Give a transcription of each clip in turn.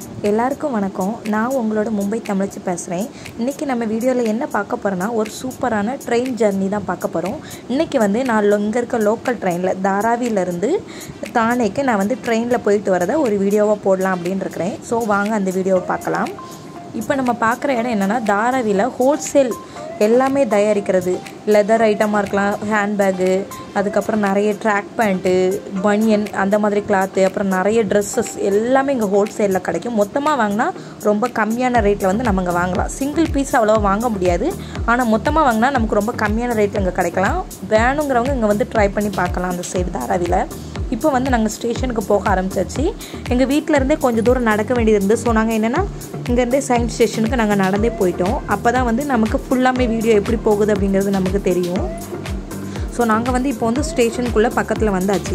எல்லாருக்கும் வணக்கம் நான் உங்களோட மும்பை தமிழச்சி பேசுகிறேன் இன்றைக்கி நம்ம வீடியோவில் என்ன பார்க்க போகிறோன்னா ஒரு சூப்பரான ட்ரெயின் ஜர்னி தான் பார்க்க போகிறோம் இன்றைக்கி வந்து நான் இங்கே இருக்க லோக்கல் ட்ரெயினில் தாராவியிலேருந்து தானேக்கு நான் வந்து ட்ரெயினில் போயிட்டு வரதை ஒரு வீடியோவாக போடலாம் அப்படின்னு இருக்கிறேன் ஸோ வாங்க அந்த வீடியோவை பார்க்கலாம் இப்போ நம்ம பார்க்குற இடம் என்னென்னா தாராவியில் ஹோல்சேல் எல்லாமே தயாரிக்கிறது லெதர் ஐட்டமாக இருக்கலாம் ஹேண்ட்பேக்கு அதுக்கப்புறம் நிறைய ட்ராக் பேண்ட்டு பனியன் அந்த மாதிரி கிளாத்து அப்புறம் நிறைய ட்ரெஸ்ஸஸ் எல்லாமே இங்கே ஹோல்சேலில் கிடைக்கும் மொத்தமாக வாங்கினா ரொம்ப கம்மியான ரேட்டில் வந்து நம்ம இங்கே வாங்கலாம் சிங்கிள் பீஸ் அவ்வளோவா வாங்க முடியாது ஆனால் மொத்தமாக வாங்கினா நமக்கு ரொம்ப கம்மியான ரேட்டில் இங்கே கிடைக்கலாம் வேணுங்கிறவங்க இங்கே வந்து ட்ரை பண்ணி பார்க்கலாம் அந்த சைடு தாராவியில் இப்போ வந்து நாங்கள் ஸ்டேஷனுக்கு போக ஆரம்பிச்சாச்சு எங்கள் வீட்டிலேருந்தே கொஞ்சம் தூரம் நடக்க வேண்டியது இருந்து ஸோ நாங்கள் என்னென்னா இங்கேருந்தே சயின்ஸ் ஸ்டேஷனுக்கு நாங்கள் நடந்தே போயிட்டோம் அப்போ தான் வந்து நமக்கு ஃபுல்லாமே வீடியோ எப்படி போகுது அப்படிங்கிறது நமக்கு தெரியும் ஸோ நாங்கள் வந்து இப்போ வந்து ஸ்டேஷனுக்குள்ளே பக்கத்தில் வந்தாச்சு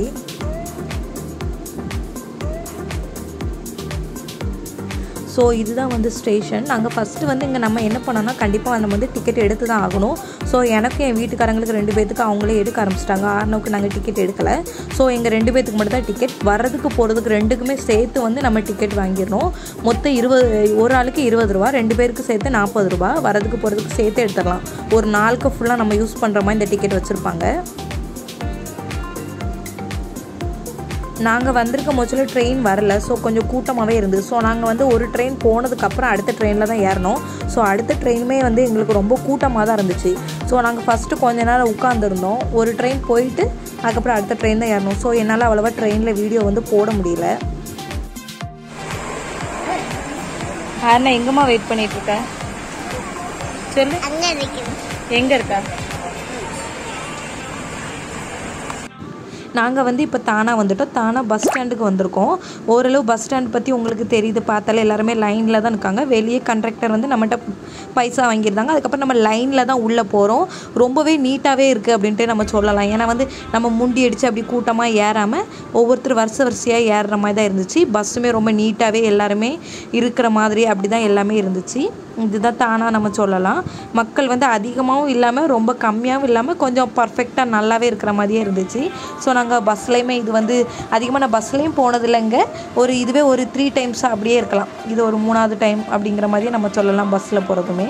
ஸோ இதுதான் வந்து ஸ்டேஷன் நாங்கள் ஃபஸ்ட்டு வந்து இங்கே நம்ம என்ன பண்ணோம்னா கண்டிப்பாக நம்ம வந்து டிக்கெட் எடுத்து தான் ஆகணும் ஸோ எனக்கு என் வீட்டுக்காரங்களுக்கு ரெண்டு பேத்துக்கு அவங்களே எடுக்க ஆரம்பிச்சிட்டாங்க ஆறுனவுக்கு நாங்கள் டிக்கெட் எடுக்கலை ஸோ எங்கள் ரெண்டு பேத்துக்கு மட்டும் தான் டிக்கெட் வர்றதுக்கு போகிறதுக்கு ரெண்டுக்குமே சேர்த்து வந்து நம்ம டிக்கெட் வாங்கிடணும் மொத்தம் இருபது ஒரு ஆளுக்கு இருபது ரூபா ரெண்டு பேருக்கு சேர்த்து நாற்பது ரூபா வரதுக்கு போகிறதுக்கு சேர்த்து எடுத்துடலாம் ஒரு நாளுக்கு ஃபுல்லாக நம்ம யூஸ் பண்ணுற மாதிரி இந்த டிக்கெட் வச்சுருப்பாங்க நாங்கள் வந்திருக்க மோச்சில் ட்ரெயின் வரல ஸோ கொஞ்சம் கூட்டமாகவே இருந்தது ஸோ நாங்கள் வந்து ஒரு ட்ரெயின் போனதுக்கப்புறம் அடுத்த ட்ரெயினில் தான் ஏறினோம் ஸோ அடுத்த ட்ரெயினுமே வந்து எங்களுக்கு ரொம்ப கூட்டமாக தான் இருந்துச்சு ஸோ நாங்கள் ஃபஸ்ட்டு கொஞ்ச நேரம் உட்காந்துருந்தோம் ஒரு ட்ரெயின் போயிட்டு அதுக்கப்புறம் அடுத்த ட்ரெயின் தான் ஏறணும் ஸோ என்னால் அவ்வளோவா ட்ரெயினில் வீடியோ வந்து போட முடியல அண்ணா எங்கம்மா வெயிட் பண்ணிட்டு இருக்க சொல்லு அங்க நிக்குது எங்கே இருக்கா நாங்கள் வந்து இப்போ தானாக வந்துட்டோம் தானாக பஸ் ஸ்டாண்டுக்கு வந்திருக்கோம் ஓரளவு பஸ் ஸ்டாண்ட் பற்றி உங்களுக்கு தெரியுது பார்த்தாலே எல்லாருமே லைனில் தான் இருக்காங்க வெளியே கண்ட்ரக்டர் வந்து நம்மகிட்ட பைசா வாங்கியிருந்தாங்க அதுக்கப்புறம் நம்ம லைனில் தான் உள்ளே போகிறோம் ரொம்பவே நீட்டாகவே இருக்குது அப்படின்ட்டு நம்ம சொல்லலாம் ஏன்னா வந்து நம்ம முண்டி அடித்து அப்படி கூட்டமாக ஏறாமல் ஒவ்வொருத்தர் வருஷ வரிசையாக ஏறுற மாதிரி தான் இருந்துச்சு பஸ்ஸுமே ரொம்ப நீட்டாகவே எல்லாருமே இருக்கிற மாதிரி அப்படி தான் எல்லாமே இருந்துச்சு இதுதான் தானாக நம்ம சொல்லலாம் மக்கள் வந்து அதிகமாகவும் இல்லாமல் ரொம்ப கம்மியாகவும் இல்லாமல் கொஞ்சம் பர்ஃபெக்டாக நல்லாவே இருக்கிற மாதிரியே இருந்துச்சு ஸோ நாங்கள் பஸ்லேயுமே இது வந்து அதிகமாக நான் பஸ்லேயும் போனதில்லைங்க ஒரு இதுவே ஒரு த்ரீ டைம்ஸ் அப்படியே இருக்கலாம் இது ஒரு மூணாவது டைம் அப்படிங்கிற மாதிரியே நம்ம சொல்லலாம் பஸ்ஸில் போகிறதுமே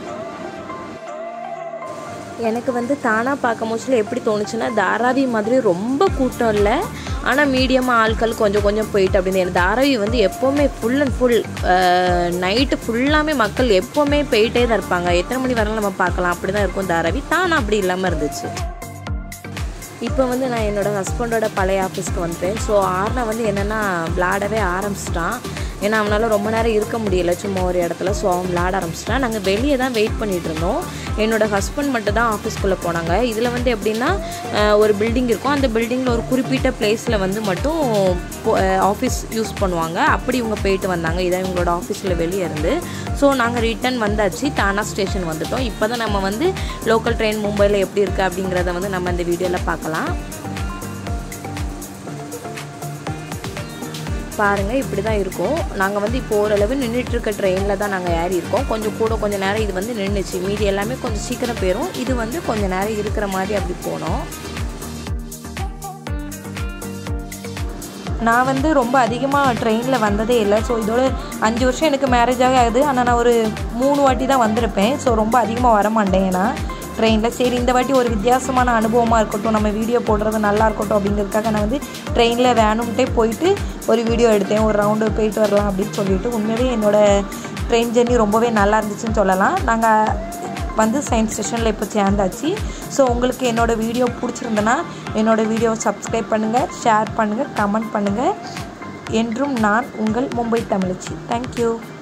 எனக்கு வந்து தானாக பார்க்கும் மோஸ்ட்லி எப்படி தோணுச்சுன்னா தாராவி மாதிரி ரொம்ப கூட்டம் இல்லை ஆனால் மீடியமாக ஆட்கள் கொஞ்சம் கொஞ்சம் போயிட்டு அப்படின்னு எனக்கு தாராவி வந்து எப்போவுமே ஃபுல் அண்ட் ஃபுல் நைட்டு ஃபுல்லாமே மக்கள் எப்போவுமே போயிட்டே தான் இருப்பாங்க எத்தனை மணி வரலாம் நம்ம பார்க்கலாம் அப்படி தான் இருக்கும் தாராவி தானா அப்படி இல்லாமல் இருந்துச்சு இப்போ வந்து நான் என்னோடய ஹஸ்பண்டோட பழைய ஆஃபீஸ்க்கு வந்துட்டேன் ஸோ ஆர்னா வந்து என்னென்னா விளாடவே ஆரம்பிச்சிட்டான் ஏன்னா அவனால் ரொம்ப நேரம் இருக்க முடியல சும்மா ஒரு இடத்துல ஸோ அவன் விளாட ஆரம்பிச்சிட்டான் நாங்கள் வெளியே தான் வெயிட் பண்ணிகிட்டு இருந்தோம் என்னோடய ஹஸ்பண்ட் மட்டும் தான் ஆஃபீஸ்க்குள்ளே போனாங்க இதில் வந்து எப்படின்னா ஒரு பில்டிங் இருக்கும் அந்த பில்டிங்கில் ஒரு குறிப்பிட்ட பிளேஸில் வந்து மட்டும் ஆஃபீஸ் யூஸ் பண்ணுவாங்க அப்படி இவங்க போயிட்டு வந்தாங்க இதான் இவங்களோட ஆஃபீஸில் வெளியே இருந்து ஸோ நாங்கள் ரிட்டன் வந்தாச்சு தானா ஸ்டேஷன் வந்துட்டோம் இப்போ தான் நம்ம வந்து லோக்கல் ட்ரெயின் மும்பையில் எப்படி இருக்குது அப்படிங்கிறத வந்து நம்ம இந்த வீடியோவில் பார்க்கலாம் பாருங்கள் இப்படி தான் இருக்கும் நாங்கள் வந்து இப்போ ஓரளவு நின்றுட்டு இருக்க ட்ரெயினில் தான் நாங்கள் ஏறி இருக்கோம் கொஞ்சம் கூட கொஞ்சம் நேரம் இது வந்து நின்றுச்சு மீதி எல்லாமே கொஞ்சம் சீக்கிரம் போயிடும் இது வந்து கொஞ்சம் நேரம் இருக்கிற மாதிரி அப்படி போனோம் நான் வந்து ரொம்ப அதிகமாக ட்ரெயினில் வந்ததே இல்லை ஸோ இதோட அஞ்சு வருஷம் எனக்கு மேரேஜ் ஆகுது ஆனால் நான் ஒரு மூணு வாட்டி தான் வந்திருப்பேன் ஸோ ரொம்ப அதிகமாக வர மாட்டேன் ஏன்னா ட்ரெயினில் சரி இந்த வாட்டி ஒரு வித்தியாசமான அனுபவமாக இருக்கட்டும் நம்ம வீடியோ போடுறது நல்லா இருக்கட்டும் அப்படிங்கிறதுக்காக நான் வந்து ட்ரெயினில் வேணும்ட்டே போயிட்டு ஒரு வீடியோ எடுத்தேன் ஒரு ரவுண்டு போயிட்டு வரலாம் அப்படின்னு சொல்லிட்டு உண்மையிலே என்னோடய ட்ரெயின் ஜெர்னி ரொம்பவே நல்லா இருந்துச்சுன்னு சொல்லலாம் நாங்கள் வந்து சயின்ஸ் ஸ்டேஷனில் இப்போ சேர்ந்தாச்சு ஸோ உங்களுக்கு என்னோடய வீடியோ பிடிச்சிருந்தனா என்னோடய வீடியோவை சப்ஸ்கிரைப் பண்ணுங்கள் ஷேர் பண்ணுங்கள் கமெண்ட் பண்ணுங்கள் என்றும் நான் உங்கள் மும்பை தமிழச்சி தேங்க்யூ